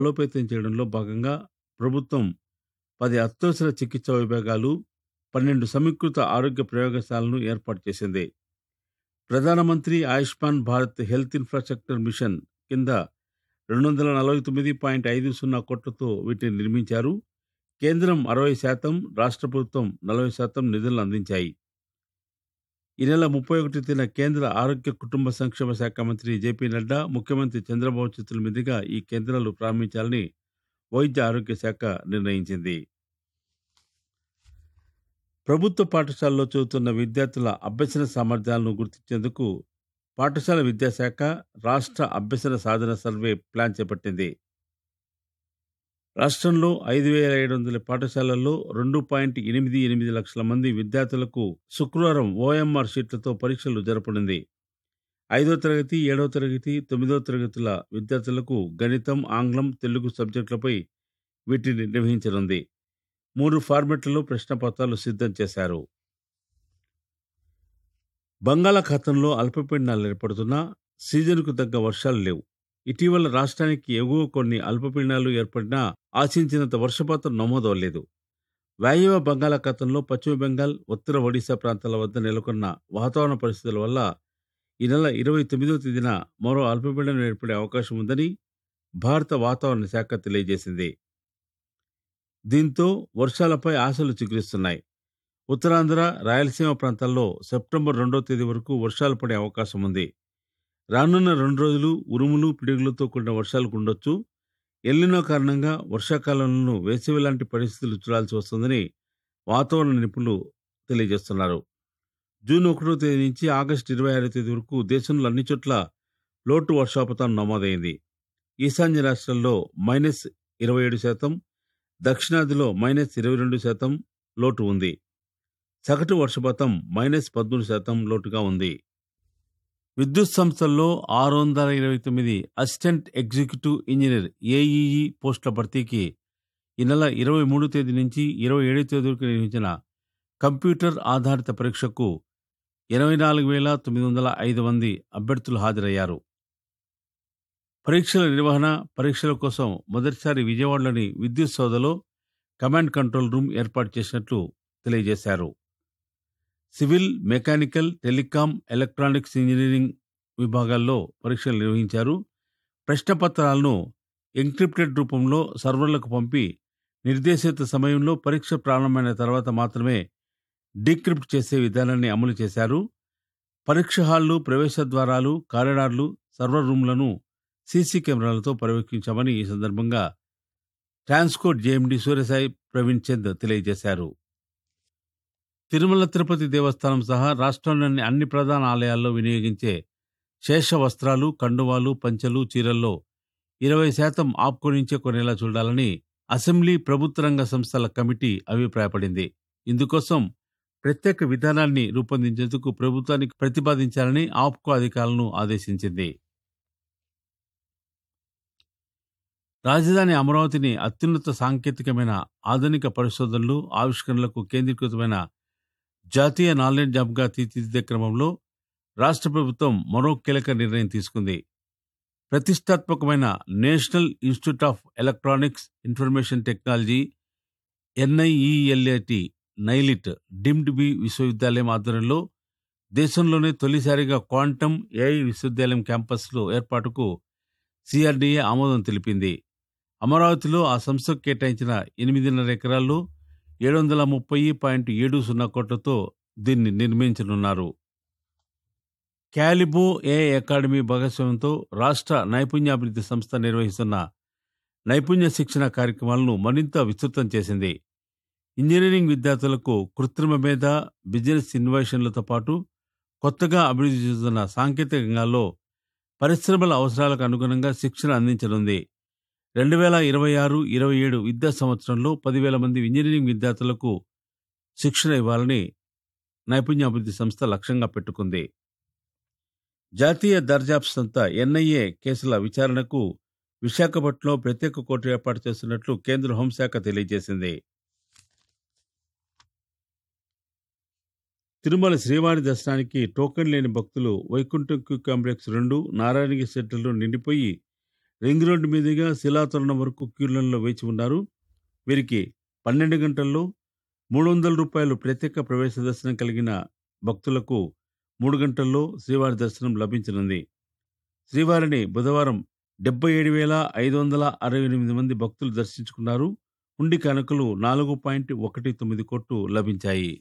బలోపేతం చేయడంలో భాగంగా ప్రభుత్వం పది అత్యవసర చికిత్స విభాగాలు పన్నెండు సమీకృత ఆరోగ్య ప్రయోగశాలను ఏర్పాటు చేసింది ప్రధానమంత్రి Ayushman Bharat health infrastructure mission కింద రెండు వందల నలభై తొమ్మిది పాయింట్ ఐదు సున్నా కోట్లతో వీటిని నిర్మించారు కేంద్రం అరవై శాతం రాష్ట్ర ప్రభుత్వం నలభై శాతం నిధులను అందించాయి ఈ నెల ముప్పై ఒకటి తేదీన కేంద్ర ఆరోగ్య కుటుంబ సంక్షేమ శాఖ మంత్రి జేపీ నడ్డా ముఖ్యమంత్రి చంద్రబాబు చేతుల మీదుగా ఈ కేంద్రాలు ప్రారంభించాలని వైద్య ఆరోగ్య శాఖ నిర్ణయించింది ప్రభుత్వ పాఠశాలలో చదువుతున్న విద్యార్థుల అభ్యసన సామర్థ్యాలను గుర్తించేందుకు పాఠశాల విద్యాశాఖ రాష్ట్ర అభ్యసన సాధన సర్వే ప్లాన్ చేపట్టింది రాష్ట్రంలో ఐదు వేల ఏడు వందల పాఠశాలల్లో రెండు పాయింట్ ఎనిమిది ఎనిమిది లక్షల మంది విద్యార్థులకు శుక్రవారం ఓఎంఆర్ షీట్లతో పరీక్షలు జరపనుంది ఐదో తరగతి ఏడవ తరగతి తొమ్మిదవ తరగతుల విద్యార్థులకు గణితం ఆంగ్లం తెలుగు సబ్జెక్టులపై వీటిని నిర్వహించనుంది మూడు ఫార్మెట్లలో ప్రశ్నపత్రాలు సిద్ధం చేశారు బంగాళాఖాతంలో అల్పపీడనాలు ఏర్పడుతున్నా సీజన్కు తగ్గ వర్షాలు లేవు ఇటీవల రాష్ట్రానికి ఎగువ కొన్ని అల్పపీడనాలు ఏర్పడినా ఆశించినంత వర్షపాతం నమోదవలేదు వాయువ్య బంగాళాఖాతంలో పశ్చిమ బెంగాల్ ఉత్తర ఒడిశా ప్రాంతాల వద్ద నెలకొన్న వాతావరణ పరిస్థితుల వల్ల ఈ నెల ఇరవై తొమ్మిదవ తేదీన మరో అల్పపీడనం ఏర్పడే అవకాశం ఉందని భారత వాతావరణ శాఖ తెలియజేసింది దీంతో వర్షాలపై ఆశలు చిగురిస్తున్నాయి ఉత్తరాంధ్ర రాయలసీమ ప్రాంతాల్లో సెప్టెంబర్ రెండో తేదీ వరకు వర్షాలు పడే అవకాశం ఉంది రానున్న రెండు రోజులు ఉరుములు పిడుగులతో కూడిన వర్షాలు ఉండొచ్చు ఎల్లినో కారణంగా వర్షాకాలంలో వేసవి లాంటి పరిస్థితులు చూడాల్సి వస్తుందని వాతావరణ నిపుణులు తెలియజేస్తున్నారు జూన్ ఒకటో తేదీ నుంచి ఆగస్టు ఇరవై ఆరో తేదీ వరకు దేశంలో అన్ని చోట్ల లోటు వర్షాపాతం నమోదైంది ఈశాన్య రాష్ట్రాల్లో మైనస్ ఇరవై ఏడు శాతం దక్షిణాదిలో మైనస్ ఇరవై రెండు శాతం లోటు ఉంది సగటు వర్షపాతం మైనస్ పదమూడు శాతం లోటుగా ఉంది విద్యుత్ సంస్థల్లో ఆరు వందల ఇరవై తొమ్మిది అసిస్టెంట్ ఎగ్జిక్యూటివ్ ఇంజనీర్ ఏఈఈ పోస్టుల భర్తీకి ఈ నెల ఇరవై మూడు తేదీ నుంచి ఇరవై ఏడు తేదీ వరకు నిర్వహించిన కంప్యూటర్ ఆధారిత పరీక్షకు ఇరవై నాలుగు వేల తొమ్మిది వందల ఐదు మంది అభ్యర్థులు హాజరయ్యారు పరీక్షల నిర్వహణ పరీక్షల కోసం మొదటిసారి విజయవాడలోని విద్యుత్ సౌధలో కమాండ్ కంట్రోల్ రూమ్ ఏర్పాటు చేసినట్లు తెలియజేశారు civil mechanical telecom electronics engineering విభాగాల్లో పరీక్షలు నిర్వహించారు ప్రశ్నపత్రాలను ఎంక్రిప్టెడ్ రూపంలో సర్వర్లకు పంపి నిర్దేశిత సమయంలో పరీక్ష ప్రారంభమైన తర్వాత మాత్రమే డీక్రిప్ట్ చేసే విధానాన్ని అమలు చేశారు పరీక్ష హాళ్లు ప్రవేశ ద్వారాలు కారిడార్లు సర్వర్ రూమ్లను సీసీ కెమెరాలతో పర్యవేక్షించామని ఈ సందర్భంగా ట్రాన్స్కోట్ జేఎండి సూర్యసాయి ప్రవీణ్ చంద్ తెలియజేశారు తిరుమల తిరుపతి దేవస్థానం సహా రాష్ట్రంలోని అన్ని ప్రధాన ఆలయాల్లో వినియోగించే శేష వస్త్రాలు కండువాలు పంచెలు చీరల్లో ఇరవై శాతం ఆపుకొనించే కొనేలా చూడాలని అసెంబ్లీ ప్రభుత్వ రంగ సంస్థల కమిటీ అభిప్రాయపడింది ఇందుకోసం ప్రత్యేక విధానాన్ని రూపొందించేందుకు ప్రభుత్వానికి ప్రతిపాదించాలని ఆప్కో అధికారులను ఆదేశించింది రాజధాని అమరావతిని అత్యున్నత సాంకేతికమైన ఆధునిక పరిశోధనలు ఆవిష్కరణలకు కేంద్రీకృతమైన జాతీయ నాలెడ్జ్ హబ్గా తీర్చిదిద్దే క్రమంలో రాష్ట్ర ప్రభుత్వం మరో కీలక నిర్ణయం తీసుకుంది ప్రతిష్టాత్మకమైన national institute of electronics information technology NIELIT NIELIT deemed be విశ్వవిద్యాలయం ఆధ్వర్యంలో దేశంలోనే తొలిసారిగా క్వాంటమ్ ఏఐ విశ్వవిద్యాలయం క్యాంపస్లో ఏర్పాటుకు సిఆర్డీఏ ఆమోదం తెలిపింది అమరావతిలో ఆ సంస్థకు కేటాయించిన ఎనిమిదిన్నర ఎకరాల్లో ఏడు వందల ముప్పై పాయింట్ ఏడు సున్నా కోట్లతో దీన్ని నిర్మించనున్నారు క్యాలిబో ఏ అకాడమీ భాగస్వామ్యంతో రాష్ట్ర నైపుణ్యాభివృద్ధి సంస్థ నిర్వహిస్తున్న నైపుణ్య శిక్షణ కార్యక్రమాలను మరింత విస్తృతం చేసింది ఇంజనీరింగ్ విద్యార్థులకు కృత్రిమ మేధ బిజినెస్ ఇన్వెషన్లతో పాటు కొత్తగా అభివృద్ధి చెందుతున్న సాంకేతిక రంగాల్లో పరిశ్రమల అవసరాలకు అనుగుణంగా శిక్షణ అందించనుంది రెండు వేల ఇరవై ఆరు ఇరవై ఏడు విద్యా సంవత్సరంలో పదివేల మంది ఇంజనీరింగ్ విద్యార్థులకు శిక్షణ ఇవ్వాలని నైపుణ్యాభివృద్ధి సంస్థ లక్ష్యంగా పెట్టుకుంది జాతీయ దర్జాప్స్ సంస్థ ఎన్ఐఏ కేసుల విచారణకు విశాఖపట్నంలో ప్రత్యేక కోర్టు ఏర్పాటు చేస్తున్నట్లు కేంద్ర హోంశాఖ తెలియజేసింది తిరుమల శ్రీవారి దర్శనానికి టోకెన్ లేని భక్తులు వైకుంఠం క్యూ కాంప్లెక్స్ రెండు నారాయణగిరి సెంటర్లో నిండిపోయి రింగ్ రోడ్డు మీదుగా శిలాతోరణం వరకు క్యూలైన్లో వేచి ఉన్నారు వీరికి పన్నెండు గంటల్లో మూడు వందల రూపాయలు ప్రత్యేక ప్రవేశ దర్శనం కలిగిన భక్తులకు మూడు గంటల్లో శ్రీవారి దర్శనం లభించనుంది శ్రీవారిని బుధవారం డెబ్బై ఏడు వేల ఐదు వందల అరవై ఎనిమిది మంది భక్తులు దర్శించుకున్నారు ఉండి కనుకలు నాలుగు పాయింట్ ఒకటి తొమ్మిది కోట్లు లభించాయి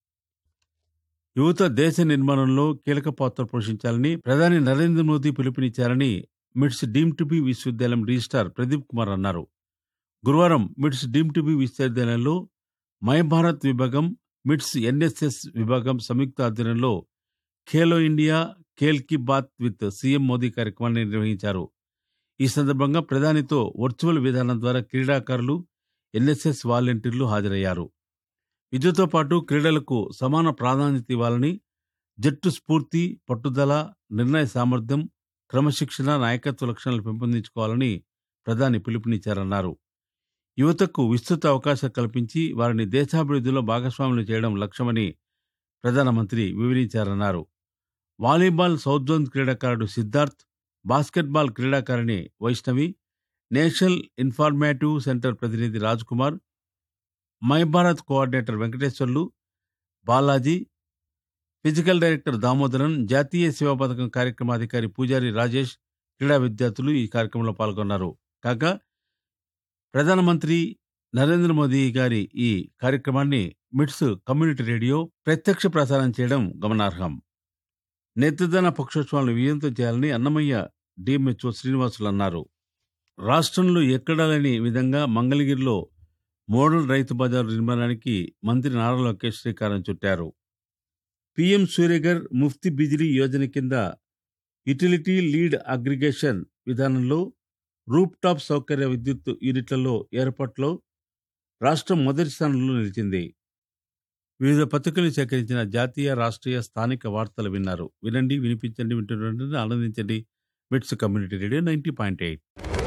యువత దేశ నిర్మాణంలో కీలక పాత్ర పోషించాలని ప్రధాని నరేంద్ర మోదీ పిలుపునిచ్చారని మిట్స్ డీమ్ టు బి విశ్వవిద్యాలయం రిజిస్ట్రార్ ప్రదీప్ కుమార్ అన్నారు గురువారం మిట్స్ డీమ్ టు బి విశ్వవిద్యాలయంలో మై భారత్ విభాగం మిట్స్ ఎన్ఎస్ఎస్ విభాగం సంయుక్త ఆధ్వర్యంలో ఖేలో ఇండియా ఖేల్ కి బాత్ విత్ సీఎం మోదీ కార్యక్రమాన్ని నిర్వహించారు ఈ సందర్భంగా ప్రధానితో వర్చువల్ విధానం ద్వారా క్రీడాకారులు ఎన్ఎస్ఎస్ వాలంటీర్లు హాజరయ్యారు విద్యతో పాటు క్రీడలకు సమాన ప్రాధాన్యత ఇవ్వాలని జట్టు స్ఫూర్తి పట్టుదల నిర్ణయ సామర్థ్యం క్రమశిక్షణ నాయకత్వ లక్షణాలు పెంపొందించుకోవాలని ప్రధాని పిలుపునిచ్చారన్నారు యువతకు విస్తృత అవకాశాలు కల్పించి వారిని దేశాభివృద్ధిలో భాగస్వాములు చేయడం లక్ష్యమని ప్రధానమంత్రి వివరించారన్నారు వాలీబాల్ సౌత్ జోన్ క్రీడాకారుడు సిద్ధార్థ్ బాస్కెట్బాల్ క్రీడాకారిణి వైష్ణవి నేషనల్ ఇన్ఫార్మేటివ్ సెంటర్ ప్రతినిధి Raj Kumar my Bharat coordinator Venkateswarlu Balaji physical director Damodaran జాతీయ సేవా పథకం కార్యక్రమాధికారి పూజారి రాజేష్ క్రీడా విద్యార్థులు ఈ కార్యక్రమంలో పాల్గొన్నారు కాగా ప్రధానమంత్రి నరేంద్ర మోదీ గారి ఈ కార్యక్రమాన్ని మిట్స్ కమ్యూనిటీ రేడియో ప్రత్యక్ష ప్రసారం చేయడం గమనార్హం నేత్రదాన పక్షోత్సవాలను విజయంతో చేయాలని అన్నమయ్య డిఎంహెచ్ఓ శ్రీనివాసులు అన్నారు రాష్ట్రంలో ఎక్కడా లేని విధంగా మంగళగిరిలో మోడల్ రైతు బజారు నిర్మాణానికి మంత్రి నారా లోకేష్ శ్రీకారం చుట్టారు పిఎం సూర్యగర్ ముఫ్తీ బిజిలీ యోజన కింద యుటిలిటీ లీడ్ అగ్రిగేషన్ విధానంలో రూప్ టాప్ సౌకర్య విద్యుత్ యూనిట్లలో ఏర్పాట్లో రాష్ట్రం మొదటి స్థానంలో నిలిచింది వివిధ పత్రికలు సేకరించిన జాతీయ రాష్ట్రీయ స్థానిక వార్తలు విన్నారు వినండి వినిపించండి వింటుండండి ఆనందించండి MITS community radio ninety point eight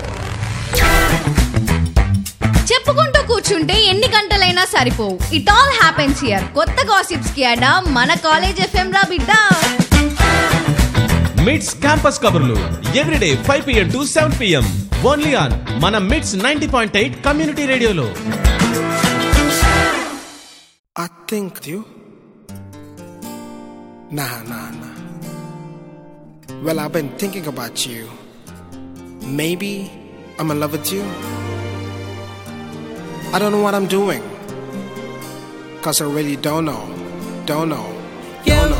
చెప్పుకుంటూ కూర్చుంటే ఎన్ని గంటలైనా సరిపోవు ఇట్ ఆల్ హ్యాపెన్స్ హియర్ కొత్త గాసిప్స్ కి అడా మన కాలేజ్ ఎఫ్ఎం రా బిడ్డ మిడ్స్ క్యాంపస్ కబుర్లు everyday five PM to seven PM only on మన MITS ninety point eight community రేడియోలో I think you. Nah, nah, nah. Well, I've been thinking about you. Maybe I'm in love with you. I don't know what I'm doing. Cause I really don't know. Don't know. Don't know.